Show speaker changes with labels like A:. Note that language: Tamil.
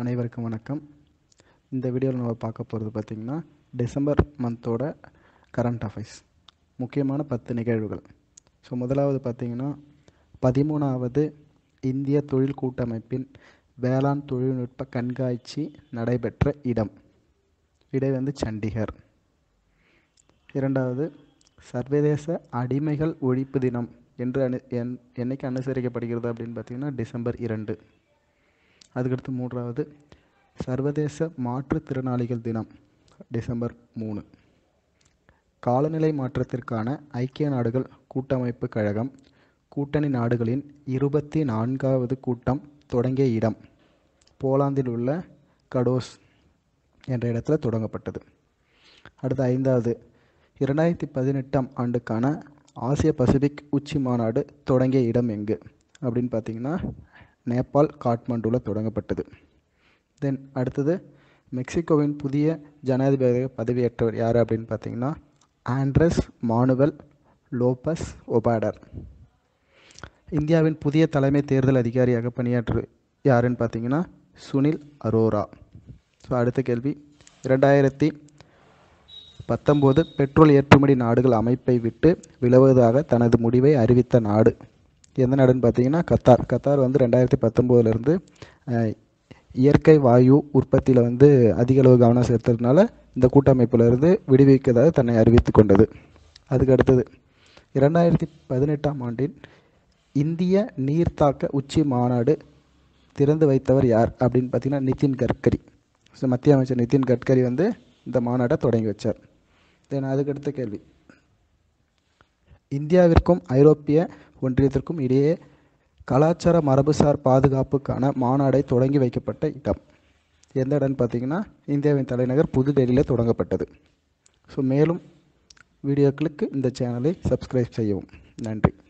A: அனைவருக்கும் வணக்கம் இந்த வீடியோவில் நம்ம பார்க்க போகிறது பார்த்திங்கன்னா டிசம்பர் மந்தோட கரண்ட் அஃபைர்ஸ் முக்கியமான பத்து நிகழ்வுகள் ஸோ முதலாவது பார்த்திங்கன்னா பதிமூணாவது இந்திய தொழில் கூட்டமைப்பின் வேளாண் தொழில்நுட்ப கண்காட்சி நடைபெற்ற இடம் இடை வந்து சண்டிகர் இரண்டாவது சர்வதேச அடிமைகள் ஒழிப்பு தினம் என்று அனு என் என்னைக்கு அனுசரிக்கப்படுகிறது அப்படின்னு பார்த்தீங்கன்னா டிசம்பர் இரண்டு அதுக்கடுத்து மூன்றாவது சர்வதேச மாற்றுத்திறனாளிகள் தினம் டிசம்பர் மூணு காலநிலை மாற்றத்திற்கான ஐக்கிய நாடுகள் கூட்டமைப்பு கழகம் கூட்டணி நாடுகளின் இருபத்தி நான்காவது கூட்டம் தொடங்கிய இடம் போலாந்தில் உள்ள கடோஸ் என்ற இடத்துல தொடங்கப்பட்டது அடுத்து ஐந்தாவது இரண்டாயிரத்தி பதினெட்டாம் ஆண்டுக்கான ஆசிய பசிபிக் உச்சி மாநாடு தொடங்கிய இடம் எங்கு அப்படின்னு பார்த்தீங்கன்னா நேபாள் காட்மாண்டுவில் தொடங்கப்பட்டது தென் அடுத்தது மெக்சிகோவின் புதிய ஜனாதிபதி பதவியேற்றவர் யார் அப்படின்னு பார்த்தீங்கன்னா ஆண்ட்ரஸ் மானுவல் லோபஸ் ஒபாடர் இந்தியாவின் புதிய தலைமை தேர்தல் அதிகாரியாக பணியாற்று யாருன்னு பார்த்தீங்கன்னா சுனில் அரோரா ஸோ அடுத்த கேள்வி இரண்டாயிரத்தி பத்தொம்போது பெட்ரோல் ஏற்றுமதி நாடுகள் அமைப்பை விட்டு விலகுவதாக தனது முடிவை அறிவித்த நாடு எந்த நாடுன்னு பார்த்தீங்கன்னா கத்தார் கத்தார் வந்து ரெண்டாயிரத்தி பத்தொம்போதுலேருந்து இயற்கை வாயு உற்பத்தியில் வந்து அதிக அளவு கவனம் செலுத்துறதுனால இந்த கூட்டமைப்பிலிருந்து விடுவிக்கதாக தன்னை அறிவித்து கொண்டது அதுக்கு அடுத்தது இரண்டாயிரத்தி பதினெட்டாம் ஆண்டின் இந்திய நீர்த்தாக்க உச்சி மாநாடு திறந்து வைத்தவர் யார் அப்படின்னு பார்த்தீங்கன்னா நிதின் கட்கரி ஸோ மத்திய அமைச்சர் நிதின் கட்கரி வந்து இந்த மாநாட்டை தொடங்கி வச்சார் தென் அதுக்கடுத்த கேள்வி இந்தியாவிற்கும் ஐரோப்பிய ஒன்றியத்திற்கும் இடையே கலாச்சார மரபுசார் பாதுகாப்புக்கான மாநாடை தொடங்கி வைக்கப்பட்ட இடம் எந்த இடம்னு பார்த்தீங்கன்னா இந்தியாவின் தலைநகர் புதுடெல்லியில் தொடங்கப்பட்டது ஸோ மேலும் வீடியோக்களுக்கு இந்த சேனலை சப்ஸ்கிரைப் செய்யவும் நன்றி